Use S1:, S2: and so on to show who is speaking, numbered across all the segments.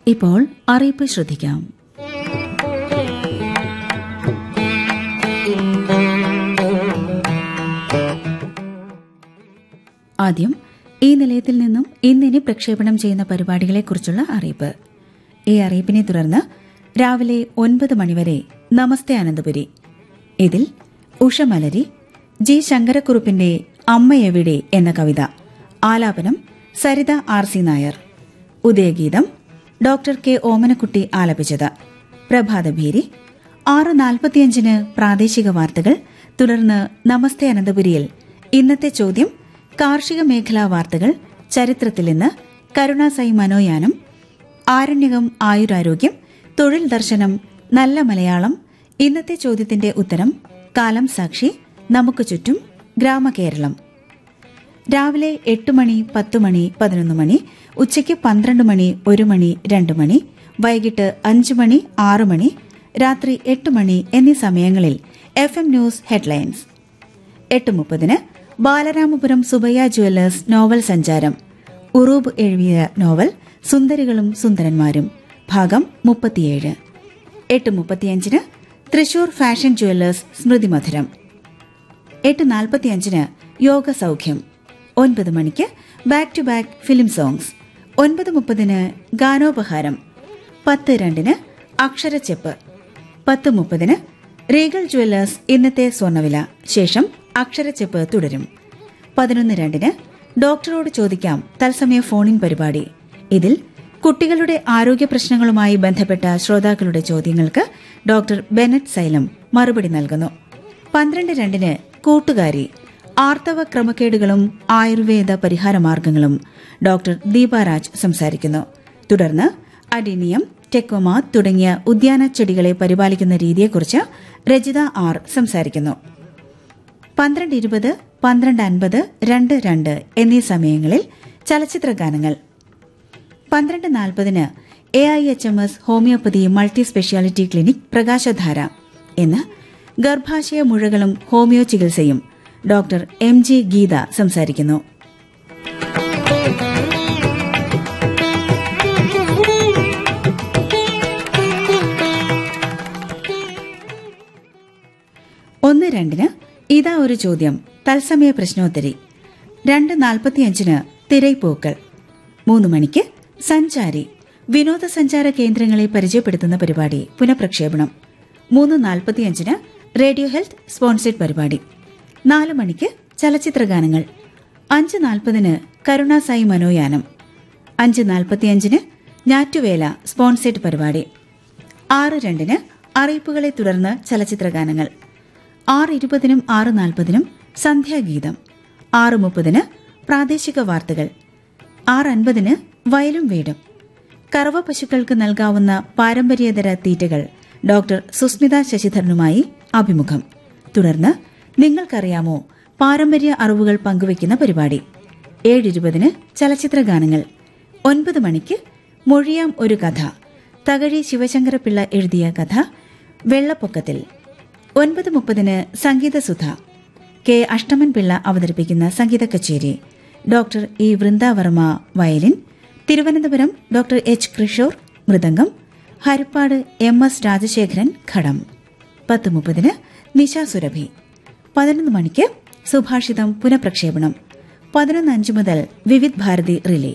S1: ഇപ്പോൾ അറിയിപ്പ് ശ്രദ്ധിക്കാം ആദ്യം ഈ നിലയത്തിൽ നിന്നും ഇന്നിനി പ്രക്ഷേപണം ചെയ്യുന്ന പരിപാടികളെക്കുറിച്ചുള്ള അറിയിപ്പ് ഈ അറിയിപ്പിനെ തുടർന്ന് രാവിലെ ഒൻപത് മണിവരെ നമസ്തേ അനന്തപുരി ഇതിൽ ഉഷമലരി ജി ശങ്കരക്കുറുപ്പിന്റെ അമ്മയെവിടെ എന്ന കവിത ആലാപനം സരിത ആർ സി നായർ ഉദയഗീതം ഡോക്ടർ കെ ഓമനക്കുട്ടി ആലപിച്ചത് പ്രഭാതഭീരി ആറ് നാൽപ്പത്തിയഞ്ചിന് പ്രാദേശിക വാർത്തകൾ തുടർന്ന് നമസ്തേ അനന്തപുരിയിൽ ഇന്നത്തെ ചോദ്യം കാർഷിക മേഖലാ വാർത്തകൾ ചരിത്രത്തിൽ ഇന്ന് കരുണാസൈ മനോയാനം ആരണ്യകം ആയുരാരോഗ്യം തൊഴിൽ ദർശനം നല്ല മലയാളം ഇന്നത്തെ ചോദ്യത്തിന്റെ ഉത്തരം കാലം സാക്ഷി നമുക്ക് ചുറ്റും ഗ്രാമകേരളം രാവിലെ എട്ട് മണി പത്ത് മണി പതിനൊന്ന് മണി ഉച്ചയ്ക്ക് പന്ത്രണ്ട് മണി ഒരു മണി രണ്ട് മണി വൈകിട്ട് അഞ്ച് മണി ആറ് മണി രാത്രി എട്ട് മണി എന്നീ സമയങ്ങളിൽ എഫ് എം ന്യൂസ് ഹെഡ്ലൈൻസ് എട്ട് മുപ്പതിന് ബാലരാമപുരം സുബയ്യ ജുവല്ലേഴ്സ് നോവൽ സഞ്ചാരം ഉറൂബ് എഴുതിയ നോവൽ സുന്ദരികളും സുന്ദരന്മാരും ഭാഗം മുപ്പത്തിയേഴ് എട്ട് മുപ്പത്തിയഞ്ചിന് തൃശൂർ ഫാഷൻ ജുവല്ലേഴ്സ് സ്മൃതി മധുരം എട്ട് നാൽപ്പത്തിയഞ്ചിന് യോഗ സൗഖ്യം ഒൻപത് മണിക്ക് back to back film songs ഒൻപത് മുപ്പതിന് ഗാനോപഹാരം പത്ത് രണ്ടിന് അക്ഷരച്ചെപ്പ് പത്ത് മുപ്പതിന് റീഗൽ ജുവല്ലേഴ്സ് ഇന്നത്തെ സ്വർണ്ണവില ശേഷം അക്ഷരച്ചെപ്പ് തുടരും പതിനൊന്ന് രണ്ടിന് ഡോക്ടറോട് ചോദിക്കാം തത്സമയ ഫോണിൻ പരിപാടി ഇതിൽ കുട്ടികളുടെ ആരോഗ്യ പ്രശ്നങ്ങളുമായി ബന്ധപ്പെട്ട ശ്രോതാക്കളുടെ ചോദ്യങ്ങൾക്ക് ഡോക്ടർ ബെനറ്റ് സൈലം മറുപടി നൽകുന്നു പന്ത്രണ്ട് രണ്ടിന് കൂട്ടുകാരി ആർത്തവ ക്രമക്കേടുകളും ആയുർവേദ പരിഹാരമാർഗങ്ങളും ഡോക്ടർ ദീപാരാജ് സംസാരിക്കുന്നു തുടർന്ന് അഡിനിയം ടെക്വമ തുടങ്ങിയ ഉദ്യാന ചെടികളെ പരിപാലിക്കുന്ന രീതിയെക്കുറിച്ച് രജിത ആർ സംസാരിക്കുന്നു പന്ത്രണ്ട് ഇരുപത് പന്ത്രണ്ട് അൻപത് രണ്ട് രണ്ട് എന്നീ സമയങ്ങളിൽ ചലച്ചിത്ര ഗാനങ്ങൾ പന്ത്രണ്ട് നാൽപ്പതിന് A I H M S homoeopathy multi speciality clinic പ്രകാശധാര എന്ന് ഗർഭാശയ മുഴകളും ഹോമിയോ ചികിത്സയും ഡോക്ടർ എം ജി ഗീത സംസാരിക്കുന്നു ഒന്ന് രണ്ടിന് ഇതാ ഒരു ചോദ്യം തത്സമയ പ്രശ്നോത്തരി രണ്ട് നാൽപ്പത്തിയഞ്ചിന് തിരൈപ്പൂക്കൾ മൂന്ന് മണിക്ക് സഞ്ചാരി വിനോദസഞ്ചാര കേന്ദ്രങ്ങളെ പരിചയപ്പെടുത്തുന്ന പരിപാടി പുനഃപ്രക്ഷേപണം മൂന്ന് നാൽപ്പത്തിയഞ്ചിന് റേഡിയോ ഹെൽത്ത് സ്പോൺസേഡ് പരിപാടി നാല് മണിക്ക് ചലച്ചിത്ര ഗാനങ്ങൾ അഞ്ച് നാൽപ്പതിന് കരുണാസായി മനോയാനം അഞ്ച് നാൽപ്പത്തിയഞ്ചിന് ഞാറ്റുവേല സ്പോൺസേഡ് പരിപാടി ആറ് രണ്ടിന് അറിയിപ്പുകളെ തുടർന്ന് ചലച്ചിത്ര ഗാനങ്ങൾ ആറ് ഇരുപതിനും ആറ് നാൽപ്പതിനും സന്ധ്യാഗീതം ആറ് മുപ്പതിന് പ്രാദേശിക വാർത്തകൾ ആറ് അൻപതിന് വയലും വീടും കറവ പശുക്കൾക്ക് നൽകാവുന്ന പാരമ്പര്യേതര തീറ്റകൾ ഡോക്ടർ സുസ്മിത ശശിധരനുമായി അഭിമുഖം തുടർന്ന് നിങ്ങൾക്കറിയാമോ പാരമ്പര്യ അറിവുകൾ പങ്കുവയ്ക്കുന്ന പരിപാടി ഏഴിരുപതിന് ചലച്ചിത്ര ഗാനങ്ങൾ ഒൻപത് മണിക്ക് മൊഴിയാം ഒരു കഥ തകഴി ശിവശങ്കരപിള്ള എഴുതിയ കഥ വെള്ളപ്പൊക്കത്തിൽ ഒൻപത് മുപ്പതിന് സംഗീതസുധ കെ അഷ്ടമൻ പിള്ള അവതരിപ്പിക്കുന്ന സംഗീത കച്ചേരി doctor E Vrindavarma violin Thiruvananthapuram doctor H Kishore mridangam Harippad M S Rajasekharan ghatam പത്ത് മുപ്പതിന് നിശ സുരഭി പതിനൊന്ന് മണിക്ക് സുഭാഷിതം പുനഃപ്രക്ഷേപണം പതിനൊന്ന് അഞ്ച് മുതൽ വിവിധ് ഭാരതി റിലേ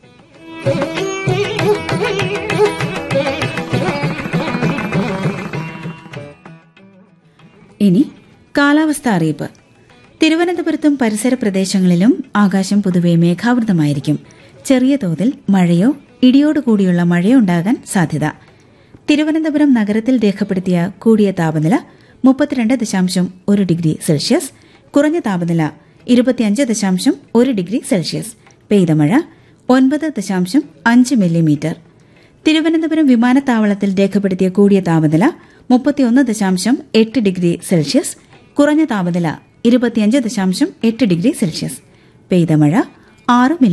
S1: ഇനി കാലാവസ്ഥ അറിയിപ്പ് തിരുവനന്തപുരത്തും പരിസര പ്രദേശങ്ങളിലും ആകാശം പൊതുവെ മേഘാവൃതമായിരിക്കും ചെറിയ തോതിൽ മഴയോ ഇടിയോടുകൂടിയുള്ള മഴയോ ഉണ്ടാകാൻ സാധ്യത തിരുവനന്തപുരം നഗരത്തിൽ രേഖപ്പെടുത്തിയ കൂടിയ താപനില മുപ്പത്തിരണ്ട് ദശാംശം ഒരു ഡിഗ്രി സെൽഷ്യസ് കുറഞ്ഞ താപനില ഇരുപത്തിയഞ്ച് ദശാംശം ഒരു ഡിഗ്രി സെൽഷ്യസ് പെയ്ത മഴ ഒൻപത് ദശാംശം അഞ്ച് മില്ലിമീറ്റർ തിരുവനന്തപുരം വിമാനത്താവളത്തിൽ രേഖപ്പെടുത്തിയ കൂടിയ താപനില മുപ്പത്തിയൊന്ന് ദശാംശം എട്ട് ഡിഗ്രി സെൽഷ്യസ് കുറഞ്ഞ താപനില ഇരുപത്തിയഞ്ച് ദശാംശം എട്ട് ഡിഗ്രി സെൽഷ്യസ് പെയ്ത മഴ ആറ്